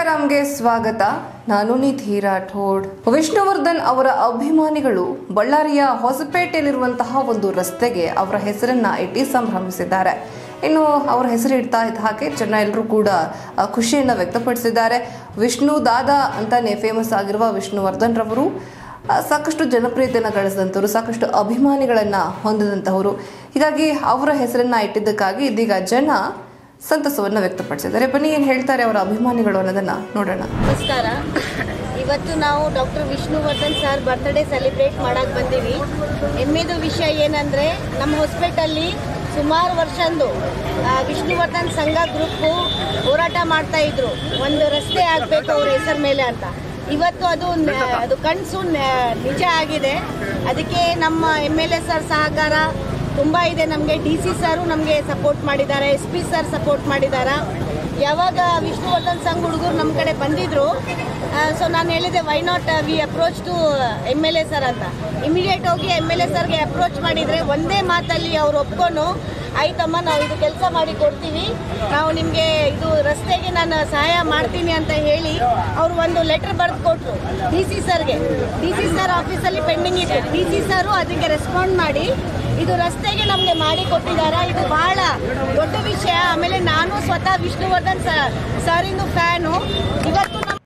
ಇನ್ಸ್ಟಾಗ್ರಾಮ್ಗೆ ಸ್ವಾಗತ ನಾನು ನಿಧಿ ರಾಠೋಡ್ ವಿಷ್ಣುವರ್ಧನ್ ಅವರ ಅಭಿಮಾನಿಗಳು ಬಳ್ಳಾರಿಯ ಹೊಸಪೇಟೆಯಲ್ಲಿರುವಂತಹ ಒಂದು ರಸ್ತೆಗೆ ಅವರ ಹೆಸರನ್ನ ಇಟ್ಟು ಸಂಭ್ರಮಿಸಿದ್ದಾರೆ ಇನ್ನು ಅವರ ಹೆಸರು ಇಡ್ತಾ ಇದ್ದ ಹಾಗೆ ಜನ ಎಲ್ಲರೂ ಕೂಡ ಆ, ಖುಷಿಯನ್ನ ವ್ಯಕ್ತಪಡಿಸಿದ್ದಾರೆ ವಿಷ್ಣು ದಾದಾ ಅಂತಾನೆ ಫೇಮಸ್ ಆಗಿರುವ ವಿಷ್ಣುವರ್ಧನ್ ರವರು ಆ, ಸಾಕಷ್ಟು ಜನಪ್ರಿಯತೆಯನ್ನು ಗಳಿಸಿದಂಥವ್ರು ಸಾಕಷ್ಟು ಅಭಿಮಾನಿಗಳನ್ನ ಹೊಂದಿದಂತಹವರು ಹೀಗಾಗಿ ಅವರ ಹೆಸರನ್ನ ಇಟ್ಟಿದ್ದಕ್ಕಾಗಿ ಇದೀಗ ಜನ ಸಂತಸವನ್ನ ವ್ಯಕ್ತಪಡಿಸಿದ್ದಾರೆ ಬನ್ನಿ ಏನ್ ಹೇಳ್ತಾರೆ ಅವರ ಅಭಿಮಾನಿಗಳು ಅನ್ನೋದನ್ನ ನೋಡೋಣ ನಮಸ್ಕಾರ ಇವತ್ತು ನಾವು doctor Vishnuvardhan sir birthday celebrate ಮಾಡಕ್ಕೆ ಬಂದೀವಿ ಹೆಮ್ಮೆದು ವಿಷಯ ಏನಂದರೆ ನಮ್ಮ ಹಾಸ್ಪಿಟಲ್ಲಿ ಸುಮಾರು ವರ್ಷಂದು ಆ, ವಿಷ್ಣುವರ್ಧನ್ ಸಂಘ ಗ್ರೂಪು ಹೋರಾಟ ಮಾಡ್ತಾ ಇದ್ರು ಒಂದು ರಸ್ತೆ ಆಗಬೇಕು ಅವ್ರ ಹೆಸರ ಮೇಲೆ ಅಂತ ಇವತ್ತು ಅದು ನ- ಅದು ಕನಸು ನಿಜ ಆಗಿದೆ ಅದಕ್ಕೆ ನಮ್ಮ ಎಮ್ ಎಲ್ ಎ ಸರ್ ಸಹಕಾರ ತುಂಬ ಇದೆ ನಮಗೆ ಡಿ ಸಿ ಸರು ನಮಗೆ ಸಪೋರ್ಟ್ ಮಾಡಿದ್ದಾರೆ ಎಸ್ ಪಿ ಸರ್ ಸಪೋರ್ಟ್ ಮಾಡಿದ್ದಾರೆ ಯಾವಾಗ ವಿಷ್ಣುವರ್ಧನ್ ಸಂಘ ಹುಡುಗರು ನಮ್ಮ ಕಡೆ ಬಂದಿದ್ರು ಸೊ ನಾನು ಹೇಳಿದೆ why not we approach to M L A sir ಅಂತ ಇಮಿಡಿಯೇಟ್ ಹೋಗಿ ಎಮ್ ಎಲ್ ಎ ಸರ್ಗೆ ಅಪ್ರೋಚ್ ಮಾಡಿದರೆ ಒಂದೇ ಮಾತಲ್ಲಿ ಅವ್ರು ಒಪ್ಕೊಂಡು ಆಯ್ತಮ್ಮ ನಾವು ಇದು ಕೆಲಸ ಮಾಡಿ ಕೊಡ್ತೀವಿ ನಾವು ನಿಮಗೆ ಇದು ರಸ್ತೆಗೆ ನಾನು ಸಹಾಯ ಮಾಡ್ತೀನಿ ಅಂತ ಹೇಳಿ ಅವರು ಒಂದು ಲೆಟರ್ ಬರೆದು ಕೊಟ್ಟರು ಡಿ ಸಿ ಸರ್ಗೆ ಡಿ ಸಿ ಸರ್ ಆಫೀಸಲ್ಲಿ ಪೆಂಡಿಂಗ್ ಇದೆ ಡಿ ಸಿ ಸರು ಅದಕ್ಕೆ ರೆಸ್ಪಾಂಡ್ ಮಾಡಿ ಇದು ರಸ್ತೆಗೆ ನಮಗೆ ಮಾಡಿ ಕೊಟ್ಟಿದ್ದಾರೆ ಇದು ಬಹಳ ದೊಡ್ಡ ವಿಷಯ ಆಮೇಲೆ ನಾನು ಸ್ವತಃ ವಿಷ್ಣುವರ್ಧನ್ ಸರ್ ಸರಿಂದು ಫ್ಯಾನು ಇವತ್ತು ನಮ್ಮ